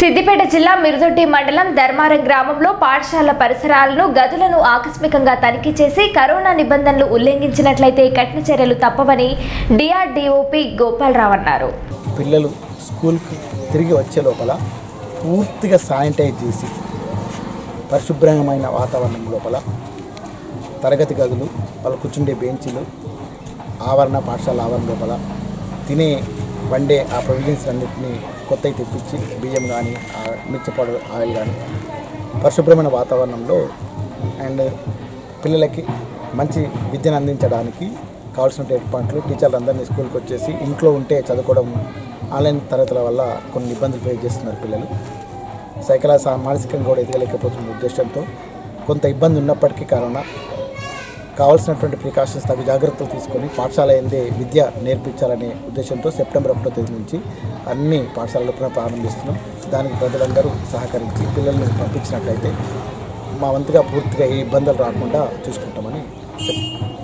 సిద్దిపేట జిల్లా మిరుదొడ్డి మండలం ధర్మారం గ్రామంలో పాఠశాల పరిసరాలను గదులను ఆకస్మికంగా తనిఖీ చేసి కరోనా నిబంధనలు ఉల్లంఘించినట్లయితే కఠిన చర్యలు తప్పవని డిఆర్డీఓపీ గోపాలరావు అన్నారు పిల్లలు స్కూల్కి తిరిగి వచ్చే లోపల పూర్తిగా శానిటైజ్ చేసి పరిశుభ్రమైన వాతావరణం లోపల తరగతి గదులు వాళ్ళు కూర్చుండే బెంచీలు ఆవరణ పాఠశాల ఆవరణ లోపల తినే వండే ఆ ప్రొవిజన్స్ అన్నింటినీ కొత్తవి తెప్పించి బియ్యం కానీ మిర్చి పౌడర్ ఆయిల్ కానీ పరిశుభ్రమైన వాతావరణంలో అండ్ పిల్లలకి మంచి విద్యను అందించడానికి కావాల్సిన ఏర్పాట్లు టీచర్లు అందరినీ స్కూల్కి వచ్చేసి ఇంట్లో ఉంటే చదువుకోవడం ఆన్లైన్ తరగతుల వల్ల కొన్ని ఇబ్బందులు ఫేస్ చేస్తున్నారు పిల్లలు సైకలా సా- మానసికంగా కూడా ఎదగలేకపోతున్న ఉద్దేశంతో కొంత ఇబ్బంది ఉన్నప్పటికీ కరోనా కావాల్సినటువంటి ప్రికాషన్స్ తగు జాగ్రత్తలు తీసుకొని పాఠశాల ఎందే విద్య నేర్పించాలనే ఉద్దేశంతో సెప్టెంబర్ ఒకటో తేదీ నుంచి అన్ని పాఠశాలలు పునః ప్రారంభిస్తున్నాం దానికి ప్రజలందరూ సహకరించి పిల్లల్ని పంపించినట్లయితే మా వంతుగా పూర్తిగా ఏ ఇబ్బందులు రాకుండా చూసుకుంటామని చెప్తున్నాం